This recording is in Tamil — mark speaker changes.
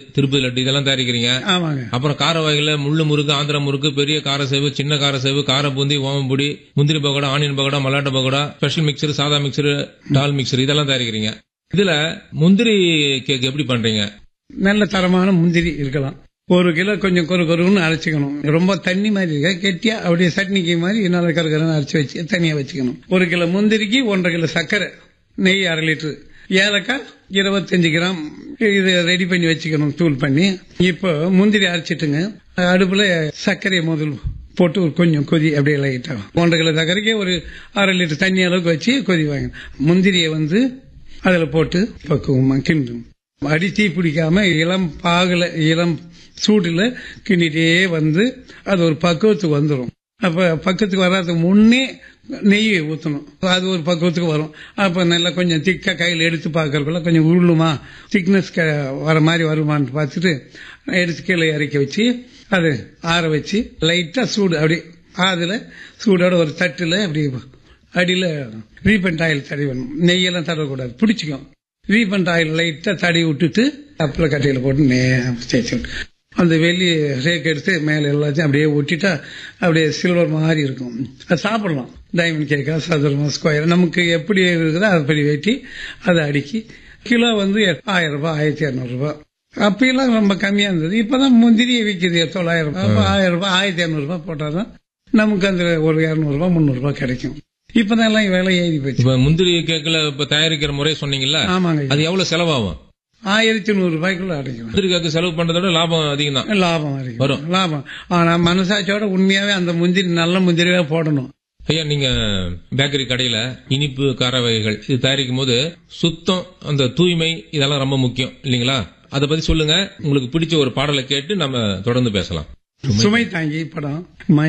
Speaker 1: திருப்பதி லட்டு இதெல்லாம் தயாரிக்கிறீங்க
Speaker 2: ஆமாங்க
Speaker 1: அப்புறம் கார வகையில முள்ளு முறுக்கு ஆந்திரா முறுக்கு பெரிய கார சேவு சின்ன கார சேவு கார பூந்தி ஓமம்புடி முந்திரி பகோடா ஆனியன் பகோடா மல்லாட்ட பகோடா ஸ்பெஷல் மிக்சர் சாதா மிக்சர் டால் மிக்சர் இதெல்லாம் தயாரிக்கிறீங்க இதுல முந்திரி கேக் எப்படி பண்றீங்க
Speaker 2: நல்ல தரமான முந்திரி இருக்கலாம் ஒரு கிலோ கொஞ்சம் கொரு கொருன்னு அரைச்சிக்கணும் ரொம்ப தண்ணி மாதிரி இருக்க கெட்டியா அப்படியே சட்னிக்கு மாதிரி நல்ல கருக்கருன்னு அரைச்சி வச்சு தனியா வச்சுக்கணும் ஒரு கிலோ முந்திரிக்கு ஒன்றரை கிலோ சர்க்கரை நெய் அரை லிட்டரு ஏலக்காய் இருபத்தஞ்சு கிராம் இது ரெடி பண்ணி வச்சுக்கணும் தூள் பண்ணி இப்போ முந்திரி அரைச்சிட்டுங்க அடுப்புல சர்க்கரையை முதல் போட்டு ஒரு கொஞ்சம் கொதி அப்படியே லைட்டா ஒன்றரை கிலோ சர்க்கரைக்கு ஒரு அரை லிட்டர் தண்ணி அளவுக்கு வச்சு கொதி வாங்க முந்திரியை வந்து அதுல போட்டு பக்குவமா கிண்டும் அடி தீ பிடிக்காம இளம் பாகுல இளம் சூடுல கிண்டிட்டே வந்து அது ஒரு பக்குவத்துக்கு வந்துடும் அப்ப பக்கத்துக்கு வராதுக்கு முன்னே நெய் ஊற்றணும் அது ஒரு பக்குவத்துக்கு வரும் அப்ப நல்லா கொஞ்சம் திக்கா கையில் எடுத்து பார்க்கறதுக்குள்ள கொஞ்சம் உருளுமா திக்னஸ் வர மாதிரி வருமான்னு பார்த்துட்டு எடுத்து கீழே இறக்கி வச்சு அது ஆற வச்சு லைட்டா சூடு அப்படி அதுல சூடோட ஒரு தட்டுல அப்படி அடியில ரீபண்ட் ஆயில் தடவணும் நெய்யெல்லாம் தடவக்கூடாது பிடிச்சிக்கும் ரீபண்ட் ஆயில் லைட்டா தடவி விட்டுட்டு அப்பள கட்டையில போட்டு நே தேய்ச்சி விட்டு அந்த வெள்ளி ரேக் எடுத்து மேல எல்லாத்தையும் அப்படியே ஒட்டிட்டா அப்படியே சில்வர் மாதிரி இருக்கும் அது சாப்பிடலாம் டைமண்ட் கேக்கா சதுரமா ஸ்கொயர் நமக்கு எப்படி இருக்குதோ அப்படி வெட்டி அதை அடுக்கி கிலோ வந்து ஆயிரம் ரூபாய் ஆயிரத்தி இரநூறு ரூபாய் அப்பெல்லாம் ரொம்ப கம்மியா இருந்தது இப்பதான் முந்திரியை விற்கிது தொள்ளாயிரம் ரூபாய் அப்ப ஆயிரம் ரூபாய் ஆயிரத்தி இரநூறு ரூபாய் போட்டாதான் நமக்கு அந்த ஒரு இரநூறு ரூபாய் முந்நூறு ரூபாய் கிடைக்கும் இப்பதான் எல்லாம் விலை ஏறி போச்சு
Speaker 1: இப்ப முந்திரி கேக்ல இப்ப தயாரிக்கிற முறை சொன்னீங்கல்ல
Speaker 2: ஆமாங்க
Speaker 1: அது எவ்வளவு செலவாகும்
Speaker 2: ஆயிரத்தி நூறு ரூபாய்க்குள்ள அடைக்கணும்
Speaker 1: முந்திரி கேக்கு செலவு பண்றதை விட லாபம் அதிகம் தான்
Speaker 2: லாபம் வரைக்கும்
Speaker 1: வரும்.
Speaker 2: லாபம் ஆனா மனசாட்சியோட உண்மையாவே அந்த முந்திரி நல்ல முந்திரியா போடணும்
Speaker 1: ஐயா நீங்க பேக்கரி கடையில இனிப்பு கார வகைகள் இது தயாரிக்கும் போது சுத்தம் அந்த தூய்மை இதெல்லாம் ரொம்ப முக்கியம் இல்லீங்களா அதை பத்தி சொல்லுங்க உங்களுக்கு பிடிச்ச ஒரு பாடலை கேட்டு நம்ம தொடர்ந்து பேசலாம்
Speaker 2: சுமை தாங்கி படம்